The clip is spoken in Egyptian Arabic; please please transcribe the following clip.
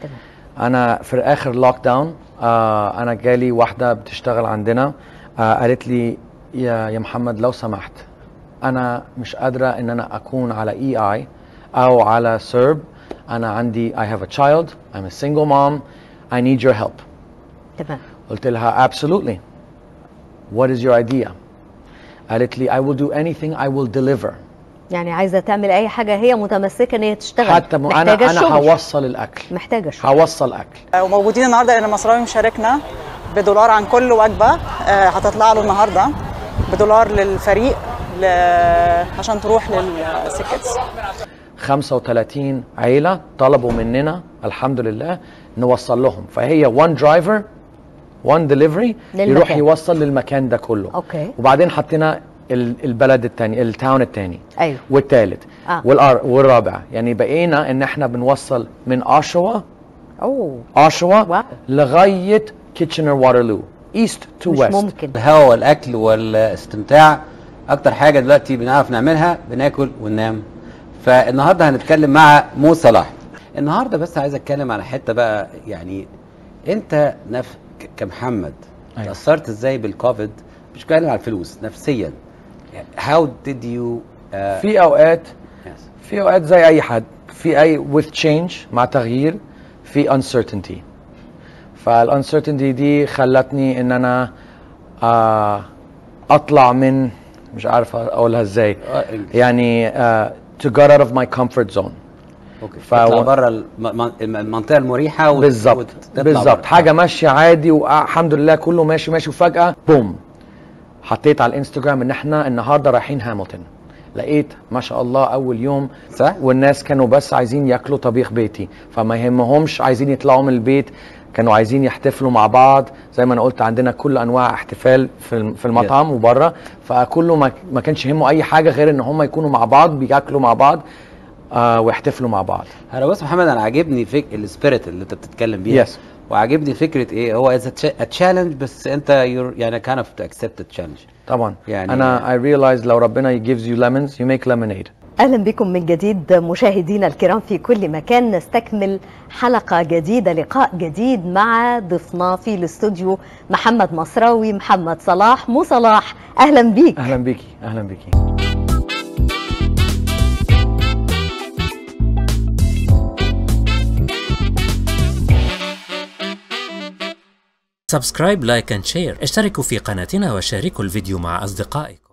انا في اخر لوك داون آه انا جالي واحده بتشتغل عندنا آه قالت لي يا يا محمد لو سمحت انا مش قادره ان انا اكون على اي اي او على سيرب انا عندي I have a child I'm a single mom I need your help تمام قلت لها absolutely what is your idea قالت لي I will do anything I will deliver يعني عايزه تعمل اي حاجه هي متمسكه ان هي تشتغل حتى م- انا محتاجه انا الشغل هوصل الاكل محتاجه الشغل هوصل اكل وموجودين النهارده لان المصراوي مشاركنا بدولار عن كل وجبه آه، هتطلع له النهارده بدولار للفريق ل... عشان تروح للسكتس 35 عيله طلبوا مننا الحمد لله نوصل لهم فهي وان درايفر وان ديليفري للمكان. يروح يوصل للمكان ده كله أوكي. وبعدين حطينا ال- البلد الثاني التاون الثاني أيوه. والثالث آه. والأر- والرابع يعني بقينا ان احنا بنوصل من اوشوا اوه اوشوا واو. لغايه كيتشنر واترلو ايست تو مش ويست ممكن الهواء والاكل والاستمتاع اكتر حاجه دلوقتي بنعرف نعملها بناكل وننام فالنهارده هنتكلم مع مو صلاح النهارده بس عايز اتكلم على حته بقى يعني انت نف... ك- كمحمد أيوة. تاثرت ازاي بالكوفيد مش بتكلم على الفلوس نفسيا how did you uh, في اوقات yes. في اوقات زي اي حد في اي with change مع تغيير في uncertainty فالuncertainty دي خلتني ان انا آه اطلع من مش عارف اقولها ازاي آه، إنجلش. يعني آه to get out of my comfort zone اوكي ف- تطلع بره الم... المنطقه المريحه وت- بالظبط وتطلع بالظبط بره. حاجه ماشيه عادي والحمد لله كله ماشي ماشي وفجاه بوم حطيت على الانستجرام ان احنا النهارده رايحين هامilton لقيت ما شاء الله اول يوم صح؟ والناس كانوا بس عايزين ياكلوا طبيخ بيتي فما يهمهمش عايزين يطلعوا من البيت كانوا عايزين يحتفلوا مع بعض زي ما انا قلت عندنا كل انواع احتفال في الم- في المطعم وبره فكله ما ما كانش يهمه اي حاجه غير ان هم يكونوا مع بعض بياكلوا مع بعض آه ويحتفلوا مع بعض انا بص محمد انا عاجبني فك السبيريت اللي انت بتتكلم بيها Yes. وعاجبني فكره ايه هو از تشالنج بس انت you're يعني kind of to accept the challenge طبعا يعني- يعني انا I realize لو ربنا gives you lemons you make lemonade اهلا بكم من جديد مشاهدينا الكرام في كل مكان نستكمل حلقه جديده لقاء جديد مع ضيفنا في الاستوديو محمد مصراوي محمد صلاح مو صلاح اهلا بيك اهلا بيكي اهلا بيكي سبسكرايب لايك اند شير اشتركوا في قناتنا وشاركوا الفيديو مع أصدقائكم